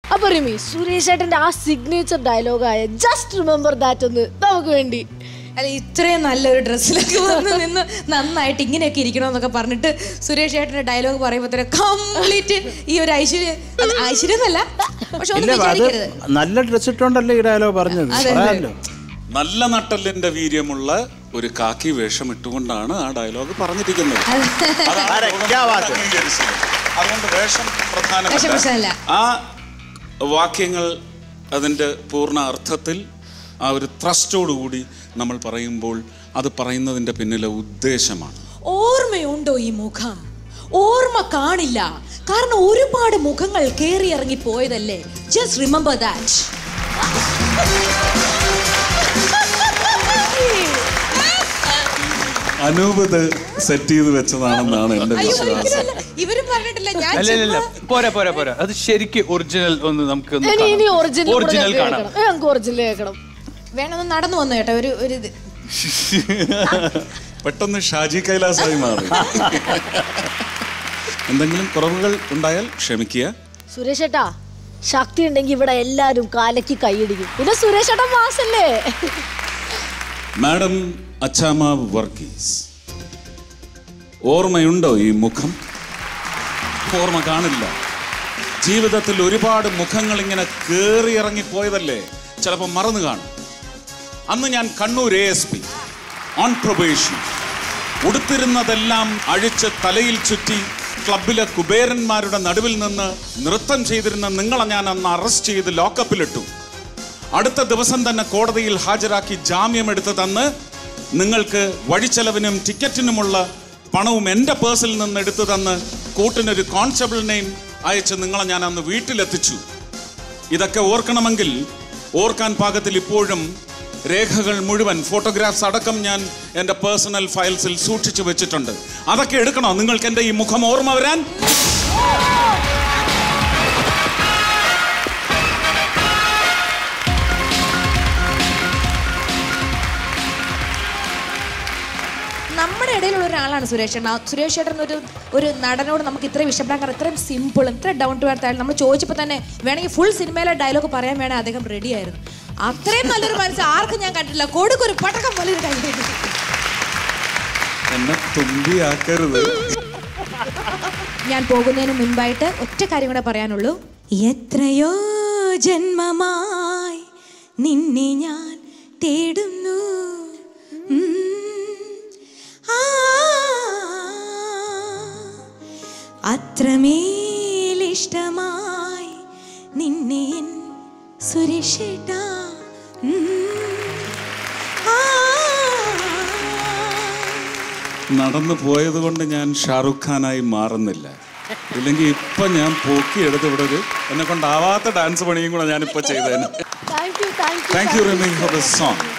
അപ്പൊ റിമി സുരേഷ് ഏട്ടന്റെ ആ സിഗ്നേച്ചർ ഡയലോഗായ ജസ്റ്റ് റിമെമ്പർ ദാറ്റ് ഒന്ന് നമുക്ക് വേണ്ടി അല്ല ഇത്രയും നല്ലൊരു ഡ്രസ്സിലൊക്കെ വന്ന് നിന്ന് നന്നായിട്ട് ഇങ്ങനെയൊക്കെ ഇരിക്കണമെന്നൊക്കെ പറഞ്ഞിട്ട് സുരേഷ് ഏട്ടന്റെ ഡയലോഗ് പറയുമ്പോൾ തന്നെ കംപ്ലീറ്റ് ഈ ഒരു ഐശ്വര്യ അത് ഐശ്വര്യം എന്നല്ല പക്ഷെ ഒന്നും ഇല്ല അത് വിചാരിക്കരുത് നല്ല ഡ്രസ് ഇട്ടോണ്ടല്ലേ ഈ ഡയലോഗ് പറഞ്ഞത് അതെ, അതെ. പറയാമല്ലോ നല്ല നട്ടലിന്റെ വീര്യമുള്ള ഒരു കാക്കി വേഷം ഇട്ടുകൊണ്ടാണ് ആ ഡയലോഗ് പറഞ്ഞിരിക്കുന്നത് അതാണ് അരെ, ലോകം ക്യാ ബാത്. അംഗീകരിച്ചത്. അതുകൊണ്ട് വേഷം വേഷം പ്രധാനമല്ല പ്രശ്നമല്ല. ആ വാക്യങ്ങൾ അതിന്റെ പൂർണ്ണ അർത്ഥത്തിൽ ആ ഒരു ത്രസ്റ്റോടുകൂടി നമ്മൾ പറയുമ്പോൾ അത് പറയുന്നതിന്റെ പിന്നിലെ ഉദ്ദേശമാണ് ഓർമ്മയുണ്ടോ ഈ മുഖം ഓർമ്മ കാണില്ല കാരണം ഒരുപാട് മുഖങ്ങൾ കേറി ഇറങ്ങി പോയതല്ലേ ജസ്റ്റ് റിമെമ്പർ ദാറ്റ് അനൂപ് ഇത് സെറ്റ് ചെയ്ത് വെച്ചതാണെന്നാണ് എന്റെ അയ്യോ വിശ്വാസം ഒരിക്കലുമല്ല. ഇവരും പറഞ്ഞിട്ടില്ല ഞാൻ അല്ല ഇല്ല ഇല്ല ചുമ്മാ- പോരാ പോരാ പോരാ അത് ശരിക്ക് ഒറിജിനൽ ഒന്ന് നമുക്ക് ഒന്ന് ഇനി ഇനി കാണാം. ഒറിജിനൽ ഒറിജിനൽ കാണാം കേൾക്കണം ഏ, നമുക്ക് ഒറിജിനൽ കേൾക്കണം വേണമെന്ന് നടന്നു വന്നു കേട്ടോ ഒരു ഒരു ഇത് പെട്ടെന്ന് ഷാജി കൈലാസായി മാറി എന്തെങ്കിലും കുറവുകൾ ഉണ്ടായാൽ ക്ഷമിക്കുക സുരേഷ് ഏട്ടാ ശക്തി ഉണ്ടെങ്കിൽ ഇവിടെ എല്ലാരും കാലയ്ക്ക് കൈയടിക്കും പിന്നെ സുരേഷ് ഏട്ടൻ മാസല്ലേ മാഡം അച്ചാമ വർഗീസ് ഓർമ്മയുണ്ടോ ഈ മുഖം ഓർമ്മ കാണില്ല ജീവിതത്തിൽ ഒരുപാട് മുഖങ്ങൾ ഇങ്ങനെ കേറി ഇറങ്ങി പോയതല്ലേ ചിലപ്പോൾ മറന്നു കാണും അന്ന് ഞാൻ Kannur A S P on probation ഉടുത്തിരുന്നതെല്ലാം അഴിച്ച് തലയിൽ ചുറ്റി ക്ലബിലെ കുബേരന്മാരുടെ നടുവിൽ നിന്ന് നൃത്തം ചെയ്തിരുന്ന നിങ്ങളെ ഞാൻ അന്ന് അറസ്റ്റ് ചെയ്ത് ലോക്കപ്പിലിട്ടു അടുത്ത ദിവസം തന്നെ കോടതിയിൽ ഹാജരാക്കി ജാമ്യമെടുത്ത് തന്ന് നിങ്ങൾക്ക് വഴിച്ചെലവിനും ടിക്കറ്റിനുമുള്ള പണവും എൻ്റെ പേഴ്സിൽ നിന്ന് എടുത്തു തന്ന് കൂട്ടിനൊരു കോൺസ്റ്റബിളിനെയും അയച്ച് നിങ്ങളെ ഞാൻ അന്ന് വീട്ടിലെത്തിച്ചു ഇതൊക്കെ ഓർക്കണമെങ്കിൽ ഓർക്കാൻ പാകത്തിൽ ഇപ്പോഴും രേഖകൾ മുഴുവൻ ഫോട്ടോഗ്രാഫ്സ് അടക്കം ഞാൻ എൻ്റെ പേഴ്സണൽ ഫയൽസിൽ സൂക്ഷിച്ചു വെച്ചിട്ടുണ്ട് അതൊക്കെ എടുക്കണോ നിങ്ങൾക്ക് എൻ്റെ ഈ മുഖം ഓർമ്മ വരാൻ നമ്മുടെ ഇടയിലുള്ള ഒരാളാണ് സുരേഷ് ചേട്ടൻ ആ സുരേഷ് ചേട്ടൻ ഒരു ഒരു നടനോട് നമുക്ക് ഇത്രയും ഇഷ്ടപ്പെടാൻ കാരണം ഇത്രയും സിമ്പിളും ഇത്ര ഡൗൺ ടു എർത്ത് ആയിരുന്നു നമ്മൾ ചോദിച്ചപ്പോൾ തന്നെ വേണമെങ്കിൽ ഫുൾ സിനിമയിലെ ഡയലോഗ് പറയാൻ വേണേ അദ്ദേഹം റെഡി ആയിരുന്നു അത്രയും നല്ലൊരു മനസ്സ് ആർക്കും ഞാൻ കണ്ടിട്ടില്ല കൊടുക്കൊരു പടക്കം പോലെ ഒരു കൈ എന്നെ തുമ്പിയാക്കരുത് ഞാൻ പോകുന്നതിന് മുൻപായിട്ട് ഒറ്റ കാര്യം കൂടെ പറയാനുള്ളൂ എത്രയോ ജന്മമായി നിന്നെ ഞാൻ തേടുന്നു ഉം. ആ, അത്രമേലിഷ്ടമായി നിന്നെ എൻ സുരക്ഷിട്ടാ നടന്നു പോയത് കൊണ്ട് ഞാൻ ഷാറുഖ് ഖാനായി മാറുന്നില്ല ഇല്ലെങ്കിൽ ഇപ്പൊ ഞാൻ പോക്കിയെടുത്ത് ഇവിടെ ഒരു എന്നെ കൊണ്ടാവാത്ത ഡാൻസ് പണിയും കൂടെ ഞാനിപ്പോ ചെയ്തേനെ thank you thank you thank you Rimi for the song